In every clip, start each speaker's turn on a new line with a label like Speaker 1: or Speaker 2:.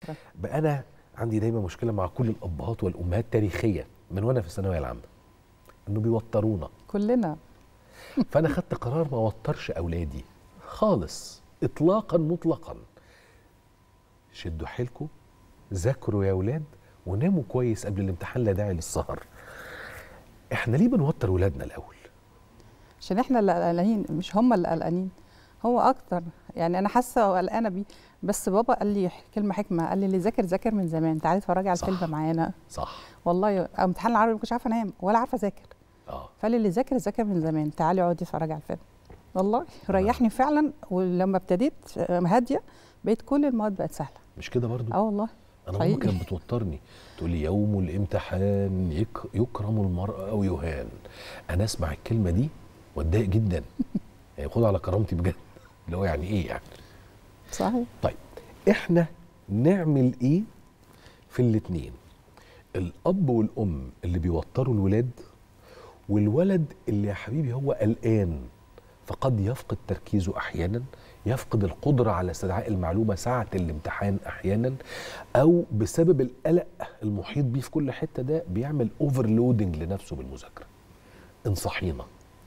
Speaker 1: شكرا
Speaker 2: بقى انا عندي دايما مشكله مع كل الابهات والامهات تاريخيه من وانا في الثانويه العامه انه بيوترونا
Speaker 1: كلنا
Speaker 2: فانا خدت قرار ما اوترش اولادي خالص اطلاقا مطلقا شدوا حيلكم ذاكروا يا اولاد وناموا كويس قبل الامتحان لا داعي للسهر احنا ليه بنوتر ولادنا الاول
Speaker 1: عشان احنا اللي قلقانين مش هم اللي قلقانين هو اكتر يعني انا حاسه وقلقانه بيه بس بابا قال لي كلمه حكمه قال لي اللي ذاكر ذاكر من زمان تعالي اتفرجي على
Speaker 2: صح.
Speaker 1: الفيلم معانا
Speaker 2: صح
Speaker 1: والله امتحان العربي ما كنتش عارفه انام ولا عارفه اذاكر
Speaker 2: اه
Speaker 1: فقال لي اللي ذاكر ذاكر من زمان تعالي اقعدي اتفرجي على الفيلم والله ريحني فعلا ولما ابتديت آه، هاديه بقيت كل المواد بقت سهله
Speaker 2: مش كده برضو
Speaker 1: اه والله
Speaker 2: انا
Speaker 1: حقيقي.
Speaker 2: ماما كانت بتوترني تقول لي يوم الامتحان يك يكرم المرء او يهان انا اسمع الكلمه دي واتضايق جدا يعني خد على كرامتي بجد اللي هو يعني ايه يعني
Speaker 1: صحيح
Speaker 2: طيب احنا نعمل ايه في الاتنين الاب والام اللي بيوتروا الولاد والولد اللي يا حبيبي هو قلقان فقد يفقد تركيزه احيانا يفقد القدره على استدعاء المعلومه ساعه الامتحان احيانا او بسبب القلق المحيط بيه في كل حته ده بيعمل اوفرلودنج لنفسه بالمذاكره انصحينا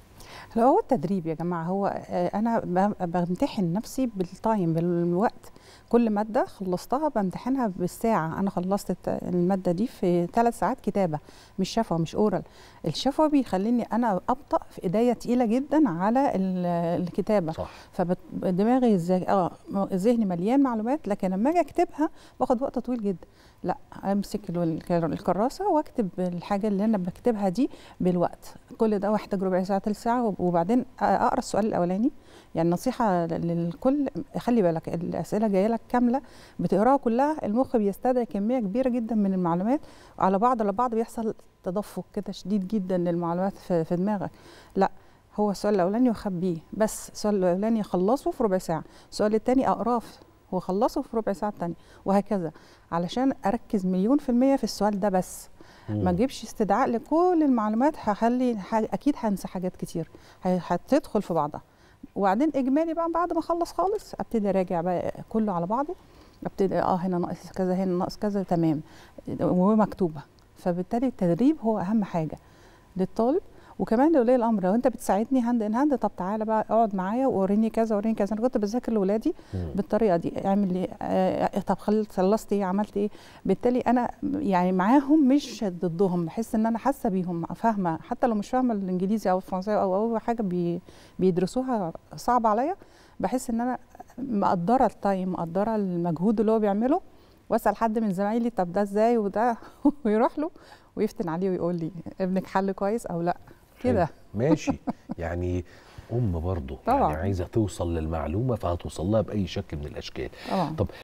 Speaker 1: لا هو التدريب يا جماعه هو آه، انا ب- بمتحن نفسي بالتايم بالوقت كل ماده خلصتها بمتحنها بالساعه انا خلصت الت- الماده دي في ثلاث ساعات كتابه مش شفوي مش اورال الشفوي بيخليني انا ابطا في ايديا تقيله جدا على ال- الكتابه
Speaker 2: صح
Speaker 1: فدماغي ازاي اه م- ذهني مليان معلومات لكن لما اجي اكتبها باخد وقت طويل جدا لا امسك ال- الكر- الكراسه واكتب الحاجه اللي انا بكتبها دي بالوقت كل ده محتاج ربع ساعه ثلث ساعه وبعدين اقرا السؤال الاولاني يعني نصيحه للكل خلي بالك الاسئله جايه لك كامله بتقراها كلها المخ بيستدعي كميه كبيره جدا من المعلومات على بعض على بعض بيحصل تدفق كده شديد جدا للمعلومات في, في دماغك لا هو السؤال الاولاني واخبيه بس السؤال الاولاني اخلصه في ربع ساعه السؤال الثاني اقراه في- واخلصه في ربع ساعه الثانيه وهكذا علشان اركز مليون في الميه في السؤال ده بس ما اجيبش استدعاء لكل المعلومات هخلي ح- اكيد هنسى حاجات كتير ه- هتدخل في بعضها وبعدين اجمالي بقى بعد ما اخلص خالص ابتدي اراجع بقى كله على بعضه ابتدي اه هنا ناقص كذا هنا ناقص كذا تمام ومكتوبه فبالتالي التدريب هو اهم حاجه للطالب وكمان لولي الامر لو انت بتساعدني هاند ان هاند طب تعالى بقى اقعد معايا ووريني كذا وريني كذا انا كنت بذاكر لاولادي
Speaker 2: مم.
Speaker 1: بالطريقه دي اعمل لي آه طب خلصت خلصت ايه عملت ايه بالتالي انا يعني معاهم مش ضدهم بحس ان انا حاسه بيهم فاهمه حتى لو مش فاهمه الانجليزي او الفرنساوي او اول حاجه بي بيدرسوها صعبه عليا بحس ان انا مقدره التايم مقدره المجهود اللي هو بيعمله واسال حد من زمايلي طب ده ازاي وده ويروح له ويفتن عليه ويقول لي ابنك حل كويس او لا كده
Speaker 2: حلو. ماشي يعني ام برضه
Speaker 1: طبعاً.
Speaker 2: يعني عايزه توصل للمعلومه فهتوصل لها باي شكل من الاشكال
Speaker 1: طبعا
Speaker 2: طب